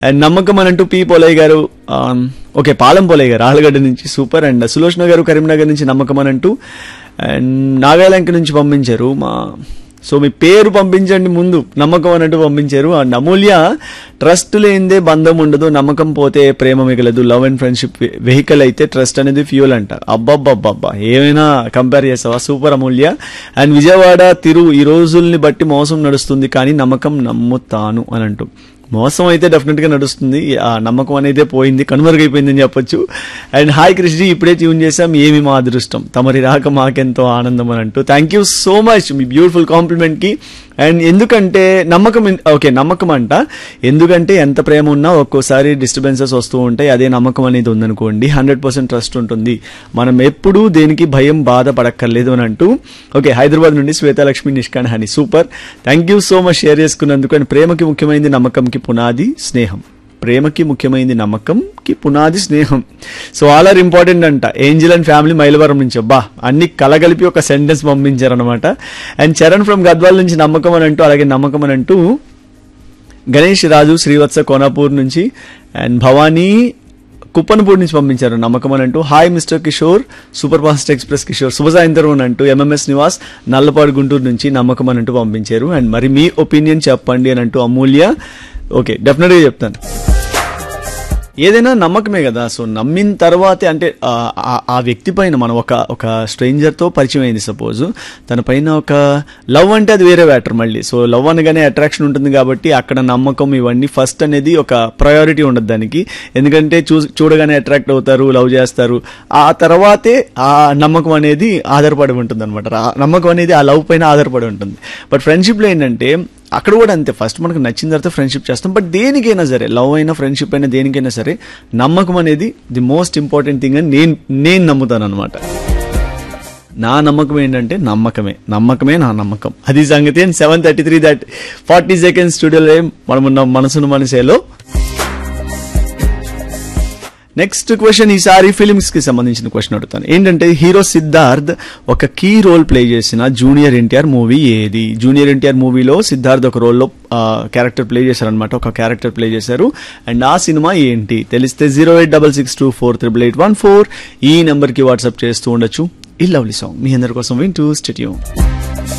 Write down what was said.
and నమ్మకం అని అంటూ పి పోలయ్య గారు ఆమ్, ఓకే పాలెం పోలయ్య గారు ఆలగడ్డ నుంచి సూపర్ అండ్ సులోచన గారు కరీంనగర్ నుంచి నమ్మకం అని అంటూ అండ్ నాగాలంక నుంచి పంపించారు మా సో మీ పేరు పంపించండి ముందు నమ్మకం అన్నట్టు పంపించారు అండ్ అమూల్య ట్రస్ట్ లేనిదే బంధం ఉండదు నమ్మకం పోతే ప్రేమ మిగలదు లవ్ అండ్ ఫ్రెండ్షిప్ వెహికల్ అయితే ట్రస్ట్ అనేది ఫ్యూల్ అంట అబ్బబ్బబ్బబ్బా ఏమైనా కంపేర్ చేస్తావా సూపర్ అమూల్య అండ్ విజయవాడ తిరు ఈ రోజుల్ని బట్టి మోసం నడుస్తుంది కానీ నమ్మకం నమ్ముతాను అని అంటూ మోసం అయితే డెఫినెట్ గా నడుస్తుంది ఆ నమ్మకం అనేది పోయింది కనుమరుగైపోయిందని చెప్పొచ్చు అండ్ హాయ్ కృష్ణజీ ఇప్పుడే ట్యూన్ చేసాం ఏమి మా అదృష్టం తమరి రాక మాకెంతో ఆనందం అని అంటూ థ్యాంక్ యూ సో మచ్ మీ బ్యూటిఫుల్ కాంప్లిమెంట్ కి అండ్ ఎందుకంటే నమ్మకం ఎన్- ఓకే నమ్మకం అంట ఎందుకంటే ఎంత ప్రేమ ఉన్నా ఒక్కోసారి డిస్టర్బెన్సెస్ వస్తూ ఉంటాయి అదే నమ్మకం అనేది ఉందనుకోండి హండ్రెడ్ పర్సెంట్ ట్రస్ట్ ఉంటుంది మనం ఎప్పుడూ దేనికి భయం బాధ పడక్కర్లేదు అని అంటూ ఓకే హైదరాబాద్ నుండి శ్వేతాలక్ష్మి నిష్కాన్ హని super thank you so much share చేసుకున్నందుకు అండ్ ప్రేమకి ముఖ్యమైనది నమ్మకంకి పునాది స్నేహం ప్రేమకి ముఖ్యమైనది నమ్మకంకి పునాది స్నేహం సో ఆల్ ఆర్ ఇంపార్టెంట్ అంట ఏంజిల్ అండ్ ఫ్యామిలీ మైలవరం నుంచి అబ్బా అన్ని కలగలిపి ఒక సెంటెన్స్ పంపించారనమాట అండ్ చరణ్ ఫ్రమ్ గద్వాల్ నుంచి నమ్మకం అని అంటూ అలాగే నమ్మకం అని అంటూ గణేష్ రాజు శ్రీవత్స కోనాపూర్ నుంచి అండ్ భవానీ కుప్పనపూడి నుంచి పంపించారు నమ్మకం అని అంటూ hi mister Kishore super fast express Kishore శుభ సాయంత్రం అని అంటూ ఎంఎంఎస్ నివాస్ నల్లపాడు గుంటూరు నుంచి నమ్మకం అని అంటూ పంపించారు అండ్ మరి మీ ఒపీనియన్ చెప్పండి అని అంటూ అమూల్య ఓకే డెఫినెట్గా చెప్తాను ఏదైనా నమ్మకమే కదా సో నమ్మిన తర్వాతే అంటే ఆ, ఆ- ఆ వ్యక్తి పైన మనం ఒక ఒక stranger తో పరిచయం అయింది సపోజ్ తన పైన ఒక లవ్ అంటే అది వేరే వ్యాటర్ మళ్ళీ సో లవ్ అనగానే అట్రాక్షన్ ఉంటుంది కాబట్టి అక్కడ నమ్మకం ఇవన్నీ ఫస్ట్ అనేది ఒక ప్రయారిటీ ఉండదు దానికి ఎందుకంటే చూ చూడగానే అట్రాక్ట్ అవుతారు లవ్ చేస్తారు ఆ తర్వాతే ఆ నమ్మకం అనేది ఆధారపడి ఉంటుంది అనమాట నమ్మకం అనేది ఆ లవ్ పైన ఆధారపడి ఉంటుంది బట్ ఫ్రెండ్షిప్లో ఏంటంటే అక్కడ కూడా అంతే ఫస్ట్ మనకు నచ్చిన తర్వాత ఫ్రెండ్షిప్ చేస్తాం బట్ దేనికైనా సరే లవ్ అయినా ఫ్రెండ్షిప్ అయినా దేనికైనా సరే నమ్మకం అనేది ది మోస్ట్ ఇంపార్టెంట్ థింగ్ అని నేను నేను నమ్ముతాను అనమాట నా నమ్మకం ఏంటంటే నమ్మకమే నమ్మకమే నా నమ్మకం అది సంగతి and seven thirty three that forty seconds స్టూడియోలో మనం ఉన్న మనసును మనసేలో నెక్స్ట్ క్వశ్చన్ ఈసారి ఫిలిమ్స్ కి సంబంధించిన క్వశ్చన్ అడుగుతాను ఏంటంటే హీరో సిద్ధార్థ్ ఒక కీ రోల్ ప్లే చేసిన జూనియర్ ఎన్టీఆర్ మూవీ ఏది జూనియర్ ఎన్టీఆర్ మూవీలో సిద్ధార్థ్ ఒక రోల్లో క్యారెక్టర్ ప్లే చేశారనమాట ఒక క్యారెక్టర్ ప్లే చేశారు అండ్ ఆ సినిమా ఏంటి తెలిస్తే zero eight double six two four triple eight one four ఈ నెంబర్కి వాట్సాప్ చేస్తూ ఉండొచ్చు ఈ లవ్లీ సాంగ్ మీ అందరి కోసం వింటూ స్టెట్యూ